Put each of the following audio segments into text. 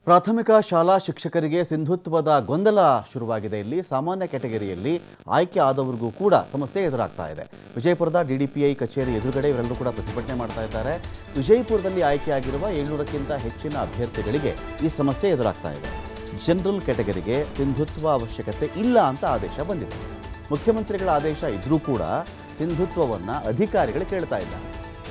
ಪ್ರಾಥಮಿಕ ಶಾಲಾ ಶಿಕ್ಷಕರಿಗೆ ಸಿಂಧುತ್ವದ ಗೊಂದಲ ಶುರುವಾಗಿದೆ ಇಲ್ಲಿ ಸಾಮಾನ್ಯ ಕ್ಯಾಟಗರಿಯಲ್ಲಿ ಆಯ್ಕೆ ಆದವರಿಗೂ ಕೂಡ ಸಮಸ್ಯೆ ಎದುರಾಗ್ತಾ ಇದೆ ವಿಜಯಪುರದ ಡಿಡಿಪಿಐ ಕಚೇರಿ ಎದುರುಗಡೆ ಇವರೆಲ್ಲರೂ ಕೂಡ ಪ್ರತಿಭಟನೆ ಮಾಡ್ತಾ ಇದ್ದಾರೆ ವಿಜಯಪುರದಲ್ಲಿ ಆಯ್ಕೆಯಾಗಿರುವ ಏಳ್ನೂರಕ್ಕಿಂತ ಹೆಚ್ಚಿನ ಅಭ್ಯರ್ಥಿಗಳಿಗೆ ಈ ಸಮಸ್ಯೆ ಎದುರಾಗ್ತಾ ಇದೆ ಜನರಲ್ ಕ್ಯಾಟಗರಿಗೆ ಸಿಂಧುತ್ವ ಅವಶ್ಯಕತೆ ಇಲ್ಲ ಅಂತ ಆದೇಶ ಬಂದಿದೆ ಮುಖ್ಯಮಂತ್ರಿಗಳ ಆದೇಶ ಇದ್ರೂ ಕೂಡ ಸಿಂಧುತ್ವವನ್ನು ಅಧಿಕಾರಿಗಳು ಕೇಳ್ತಾ ಇದ್ದಾರೆ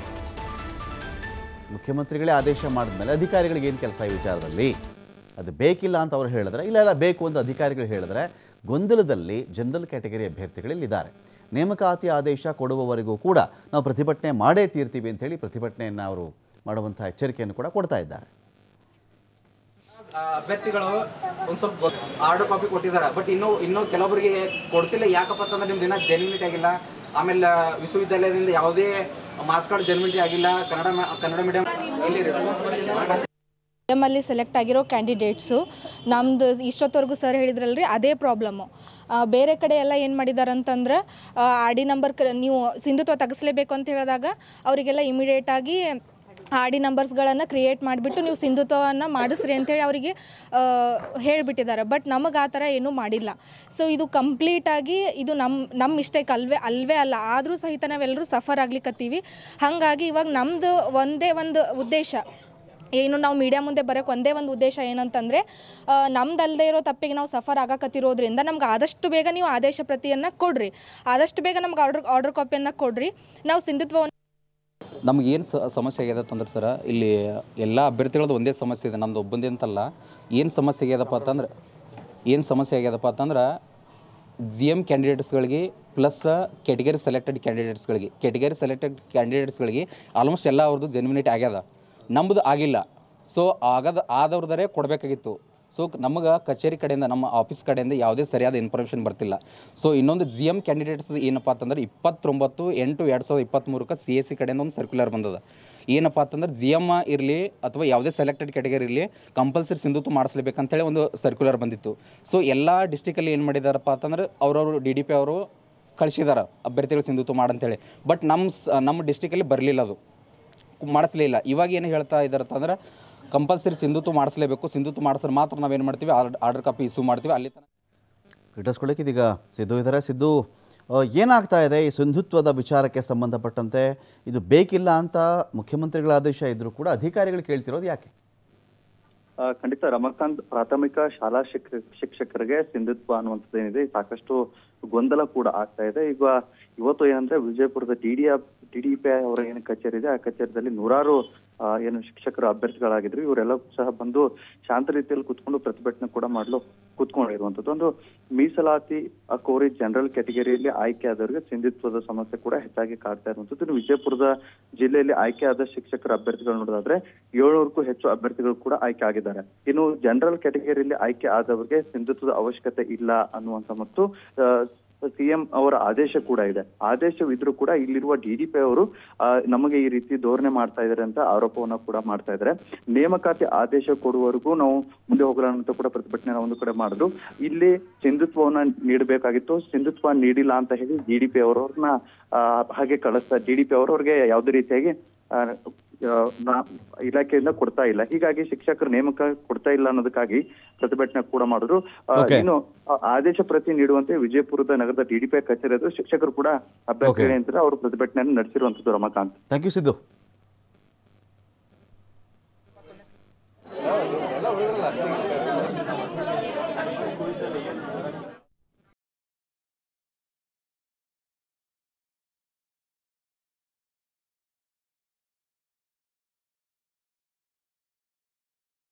ಮುಖ್ಯಮಂತ್ರಿಗಳೇ ಆದೇಶ ಮಾಡಿದ್ಮೇಲೆ ಅಧಿಕಾರಿಗಳಿಗೆ ಏನು ಕೆಲಸ ಈ ವಿಚಾರದಲ್ಲಿ ಅದು ಬೇಕಿಲ್ಲ ಅಂತ ಅವ್ರು ಹೇಳಿದ್ರೆ ಇಲ್ಲ ಇಲ್ಲ ಬೇಕು ಅಂತ ಅಧಿಕಾರಿಗಳು ಹೇಳಿದ್ರೆ ಗೊಂದಲದಲ್ಲಿ ಜನರಲ್ ಕ್ಯಾಟಗರಿ ಅಭ್ಯರ್ಥಿಗಳಿದ್ದಾರೆ ನೇಮಕಾತಿ ಆದೇಶ ಕೊಡುವವರೆಗೂ ಕೂಡ ನಾವು ಪ್ರತಿಭಟನೆ ಮಾಡೇ ತೀರ್ತೀವಿ ಅಂತೇಳಿ ಪ್ರತಿಭಟನೆಯನ್ನು ಅವರು ಮಾಡುವಂಥ ಎಚ್ಚರಿಕೆಯನ್ನು ಕೂಡ ಕೊಡ್ತಾ ಇದ್ದಾರೆ ಆ, ಅಭ್ಯರ್ಥಿಗಳು ಒಂದ್ ಸ್ವಲ್ಪ ಆರ್ಡರ್ ಕಾಪಿ ಕೊಟ್ಟಿದ್ದಾರೆ ಬಟ್ ಇನ್ನು ಇನ್ನು ಕೆಲವರಿಗೆ ಕೊಡ್ತಿಲ್ಲ ಯಾಕಪ್ಪ ಅಂತಂದ್ರೆ ನಿಮ್ ದಿನ ಜೆನ್ಯೂನಿಟಿ ಆಗಿಲ್ಲ ಆಮೇಲೆ ವಿಶ್ವವಿದ್ಯಾಲಯದಿಂದ ಯಾವುದೇ ಮಾಸ್ ಕಾರ್ಡ್ ಜೆನ್ಯೂನಿಟಿ ಆಗಿಲ್ಲ ಕನ್ನಡ ಮ- ಕನ್ನಡ ಮೀಡಿಯಂ ಇಲ್ಲಿ ರೆಸ್ಪಾನ್ಸಿಬಿಲಿಟಿ ಅಲ್ಲಿ ಸೆಲೆಕ್ಟ್ ಆಗಿರೋ ಕ್ಯಾಂಡಿಡೇಟ್ಸು ನಮ್ಮದು ಇಷ್ಟೊತ್ತವರೆಗೂ ಸರ್ ಹೇಳಿದ್ರಲ್ರಿ ಅದೇ ಪ್ರಾಬ್ಲಮ್ಮು ಬೇರೆ ಕಡೆ ಎಲ್ಲ ಏನು ಮಾಡಿದ್ದಾರೆ ಅಂತಂದ್ರೆ ಆರ್ ಡಿ ನಂಬರ್ ಕ ನೀವು ಸಿಂಧುತ್ವ ತೆಗಿಸ್ಲೇಬೇಕು ಅಂತ ಹೇಳಿದಾಗ ಅವರಿಗೆಲ್ಲ ಇಮಿಡಿಯೇಟಾಗಿ ಆರ್ ಡಿ ನಂಬರ್ಸ್ಗಳನ್ನು ಕ್ರಿಯೇಟ್ ಮಾಡಿಬಿಟ್ಟು ನೀವು ಸಿಂಧುತ್ವವನ್ನು ಮಾಡಿಸ್ರಿ ಅಂತೇಳಿ ಅವರಿಗೆ ಹೇಳಿಬಿಟ್ಟಿದ್ದಾರೆ ಬಟ್ ನಮಗೆ ಆ ಥರ ಏನೂ ಮಾಡಿಲ್ಲ ಸೊ ಇದು ಕಂಪ್ಲೀಟಾಗಿ ಇದು ನಮ್ಮ ನಮ್ಮ ಮಿಸ್ಟೇಕ್ ಅಲ್ವೇ ಅಲ್ವೇ ಅಲ್ಲ ಆದರೂ ಸಹಿತ ನಾವೆಲ್ಲರೂ ಸಫರ್ ಆಗ್ಲಿಕ್ಕತ್ತೀವಿ ಹಾಗಾಗಿ ಇವಾಗ ನಮ್ಮದು ಒಂದೇ ಒಂದು ಉದ್ದೇಶ ಏನು ನಾವು ಮೀಡಿಯಾ ಮುಂದೆ ಬರೋಕ್ಕೆ ಒಂದೇ ಒಂದು ಉದ್ದೇಶ ಏನಂತಂದರೆ ನಮ್ದಲ್ಲದೆ ಇರೋ ತಪ್ಪಿಗೆ ನಾವು ಸಫರ್ ಆಗಕತ್ತಿರೋದ್ರಿಂದ ನಮ್ಗೆ ಆದಷ್ಟು ಬೇಗ ನೀವು ಆದೇಶ ಪ್ರತಿಯನ್ನು ಕೊಡ್ರಿ ಆದಷ್ಟು ಬೇಗ ನಮ್ಗೆ ಆರ್ಡರ್ ಆರ್ಡರ್ ಕಾಪಿಯನ್ನು ಕೊಡ್ರಿ ನಾವು ಸಿಂಧುತ್ವವನ್ನು ನಮ್ಗೆ ಏನು ಸಮಸ್ಯೆ ಆಗ್ಯದ ಅಂದ್ರೆ ಸರ ಇಲ್ಲಿ ಎಲ್ಲ ಅಭ್ಯರ್ಥಿಗಳದ್ದು ಒಂದೇ ಸಮಸ್ಯೆ ಇದೆ ನಮ್ದು ಒಬ್ಬಂದೇ ಅಂತಲ್ಲ ಏನು ಸಮಸ್ಯೆ ಆಗ್ಯದಪ್ಪ ಅಂತಂದ್ರೆ ಏನು ಸಮಸ್ಯೆ ಆಗ್ಯದಪ್ಪ ಅಂತಂದ್ರೆ ಜಿ ಎಮ್ ಕ್ಯಾಂಡಿಡೇಟ್ಸ್ಗಳಿಗೆ ಪ್ಲಸ್ ಕೆಟಗರಿ ಸೆಲೆಕ್ಟೆಡ್ ಕ್ಯಾಂಡಿಡೇಟ್ಸ್ಗಳಿಗೆ ಕೆಟಗರಿ ಸೆಲೆಕ್ಟೆಡ್ ಕ್ಯಾಂಡಿಡೇಟ್ಸ್ಗಳಿಗೆ ಆಲ್ಮೋಸ್ಟ್ ಎಲ್ಲ ಅವ್ರದ್ದು ಜೆನ್ಯೂನಿಟಿ ಆಗ್ಯದ ನಮ್ಮದು ಆಗಿಲ್ಲ ಸೊ ಆಗದ ಆದವ್ರದರೆ ಕೊಡಬೇಕಾಗಿತ್ತು ಸೊ ನಮಗೆ ಕಚೇರಿ ಕಡೆಯಿಂದ ನಮ್ಮ ಆಫೀಸ್ ಕಡೆಯಿಂದ ಯಾವುದೇ ಸರಿಯಾದ ಇನ್ಫಾರ್ಮೇಷನ್ ಬರ್ತಿಲ್ಲ ಸೊ ಇನ್ನೊಂದು ಜಿ ಎಮ್ ಕ್ಯಾಂಡಿಡೇಟ್ಸ್ ಏನಪ್ಪ ಅಂತಂದ್ರೆ ಇಪ್ಪತ್ತೊಂಬತ್ತು ಎಂಟು ಎರಡು ಸಾವಿರದ ಇಪ್ಪತ್ತ್ಮೂರಕ್ಕೆ ಸಿ ಎಸ್ ಸಿ ಕಡೆಯಿಂದ ಒಂದು ಸರ್ಕ್ಯುಲರ್ ಬಂದದ ಏನಪ್ಪ ಅಂತಂದ್ರೆ ಜಿ ಎಮ್ ಇರಲಿ ಅಥವಾ ಯಾವುದೇ ಸೆಲೆಕ್ಟೆಡ್ ಕ್ಯಾಟಗರಿ ಇರಲಿ ಕಂಪಲ್ಸರಿ ಸಿಂಧುತ್ವ ಮಾಡಿಸ್ಲೇಬೇಕಂತೇಳಿ ಒಂದು ಸರ್ಕ್ಯುಲರ್ ಬಂದಿತ್ತು ಸೊ ಎಲ್ಲ ಡಿಸ್ಟಿಕಲ್ಲಿ ಏನು ಮಾಡಿದಾರಪ್ಪ ಅಂತಂದ್ರೆ ಅವ್ರವರು ಡಿ ಡಿ ಪಿ ಅವರು ಕಳಿಸಿದಾರೆ ಅಭ್ಯರ್ಥಿಗಳು ಸಿಂಧುತ್ವ ಮಾಡಂತೇಳಿ ಬಟ್ ನಮ್ಮ ಸ- ನಮ್ಮ ಡಿಸ್ಟಿಕಲ್ಲಿ ಬರಲಿಲ್ಲ ಅದು ಮಾಡಿಸ್ಲಿಲ್ಲ ಇವಾಗ ಏನು ಹೇಳ್ತಾ ಇದ್ದಾರೆ ಅಂತಂದ್ರೆ ಕಂಪಲ್ಸರಿ ಸಿಂಧುತ್ವ ಮಾಡಿಸ್ಲೇಬೇಕು ಸಿಂಧುತ್ವ ಮಾಡಿಸಿದ್ರೆ ಮಾತ್ರ ನಾವೇನು ಮಾಡ್ತೀವಿ ಆರ್ಡರ್ ಕಾಪಿ ಇಶ್ಯೂ ಮಾಡ್ತೀವಿ ಅಲ್ಲಿ ತನಕ ಗಿಟ್ಟಿಸ್ಕೊಳ್ಳಿಕ್ಕೆ ಇದೀಗ ಸಿದ್ದು ಇದ್ದಾರೆ ಸಿದ್ದು ಆ, ಏನಾಗ್ತಾ ಇದೆ ಈ ಸಿಂಧುತ್ವದ ವಿಚಾರಕ್ಕೆ ಸಂಬಂಧಪಟ್ಟಂತೆ ಇದು ಬೇಕಿಲ್ಲ ಅಂತ ಮುಖ್ಯಮಂತ್ರಿಗಳ ಆದೇಶ ಇದ್ರೂ ಕೂಡ ಅಧಿಕಾರಿಗಳು ಕೇಳ್ತಿರೋದು ಯಾಕೆ ಆ, ಖಂಡಿತ ರಮಾಕಾಂತ್ ಪ್ರಾಥಮಿಕ ಶಾಲಾ ಶಿಕ್ಷ ಶಿಕ್ಷಕರಿಗೆ ಸಿಂಧುತ್ವ ಅನ್ನುವಂಥದ್ದು ಏನಿದೆ ಸಾಕಷ್ಟು ಗೊಂದಲ ಕೂಡ ಆಗ್ತಾ ಇದೆ ಈಗ ಇವತ್ತು ಏನಂದ್ರೆ ವಿಜಯಪುರದ ಡಿಡಿಎ ಡಿಡಿಪಿ ಅವರ ಏನು ಕಚೇರಿ ಇದೆ ಆ ಕಚೇರಿಯಲ್ಲಿ ನೂರಾರು ಆ, ಏನು ಶಿಕ್ಷಕರು ಅಭ್ಯರ್ಥಿಗಳಾಗಿದ್ರು ಇವರೆಲ್ಲ ಸಹ ಬಂದು ಶಾಂತ ರೀತಿಯಲ್ಲಿ ಕುತ್ಕೊಂಡು ಪ್ರತಿಭಟನೆ ಕೂಡ ಮಾಡಲು ಕುತ್ಕೊಂಡಿರುವಂತದ್ದು ಒಂದು ಮೀಸಲಾತಿ ಆ, ಕೋರಿ ಜನರಲ್ ಕ್ಯಾಟಗರಿಯಲ್ಲಿ ಆಯ್ಕೆ ಆದವರಿಗೆ ಸಿಂಧುತ್ವದ ಸಮಸ್ಯೆ ಕೂಡ ಹೆಚ್ಚಾಗಿ ಕಾಡ್ತಾ ಇರುವಂತದ್ದು ಇನ್ನು ವಿಜಯಪುರದ ಜಿಲ್ಲೆಯಲ್ಲಿ ಆಯ್ಕೆ ಆದ ಶಿಕ್ಷಕರ ಅಭ್ಯರ್ಥಿಗಳು ನೋಡೋದಾದ್ರೆ ಏಳ್ನೂರಕ್ಕೂ ಹೆಚ್ಚು ಅಭ್ಯರ್ಥಿಗಳು ಕೂಡ ಆಯ್ಕೆ ಆಗಿದ್ದಾರೆ ಇನ್ನು ಜನರಲ್ ಕ್ಯಾಟಗರಿಯಲ್ಲಿ ಆಯ್ಕೆ ಆದವರಿಗೆ ಸಿಂಧುತ್ವದ ಅವಶ್ಯಕತೆ ಇಲ್ಲ ಅನ್ನುವಂತ ಮತ್ತು ಸಿಎಂ ಅವರ ಆದೇಶ ಕೂಡ ಇದೆ ಆದೇಶವಿದ್ರೂ ಕೂಡ ಇಲ್ಲಿರುವ ಡಿಡಿಪಿ ಅವರು ಆ, ನಮಗೆ ಈ ರೀತಿ ಧೋರಣೆ ಮಾಡ್ತಾ ಇದ್ದಾರೆ ಅಂತ ಆರೋಪವನ್ನ ಕೂಡ ಮಾಡ್ತಾ ಇದ್ದಾರೆ ನೇಮಕಾತಿ ಆದೇಶ ಕೊಡುವವರೆಗೂ ನಾವು ಮುಂದೆ ಹೋಗಲ್ಲ ಅಂತ ಕೂಡ ಪ್ರತಿಭಟನೆ ಒಂದು ಕಡೆ ಮಾಡಿದ್ರು ಇಲ್ಲಿ ಸಿಂಧುತ್ವವನ್ನ ನೀಡಬೇಕಾಗಿತ್ತು ಸಿಂಧುತ್ವ ನೀಡಿಲ್ಲ ಅಂತ ಹೇಳಿ ಡಿಡಿಪಿ ಅವರವ್ರನ್ನ ಆ, ಹಾಗೆ ಕಳಿಸ್ತಾ ಡಿಡಿಪಿ ಅವರು ಅವ್ರಿಗೆ ಯಾವುದೇ ರೀತಿಯಾಗಿ ಆ, ಆ, ನಾ- ಇಲಾಖೆಯಿಂದ ಕೊಡ್ತಾ ಇಲ್ಲ ಹೀಗಾಗಿ ಶಿಕ್ಷಕರು ನೇಮಕ ಕೊಡ್ತಾ ಇಲ್ಲ ಅನ್ನೋದಕ್ಕಾಗಿ ಪ್ರತಿಭಟನೆ ಕೂಡ ಮಾಡಿದ್ರು ಆ, Okay. ಇನ್ನು ಆ, ಆದೇಶ ಪ್ರತಿ ನೀಡುವಂತೆ ವಿಜಯಪುರದ ನಗರದ ಡಿಡಿಪಿ ಕಚೇರಿ ಎದುರು ಶಿಕ್ಷಕರು ಕೂಡ ಅಭ್ಯರ್ಥಿಗಳು ಅಂತ ಅವರು ಪ್ರತಿಭಟನೆಯನ್ನು ನಡೆಸಿರುವಂತದ್ದು ರಮಾಕಾಂತ್ ಥ್ಯಾಂಕ್ ಯು ಸಿದ್ದು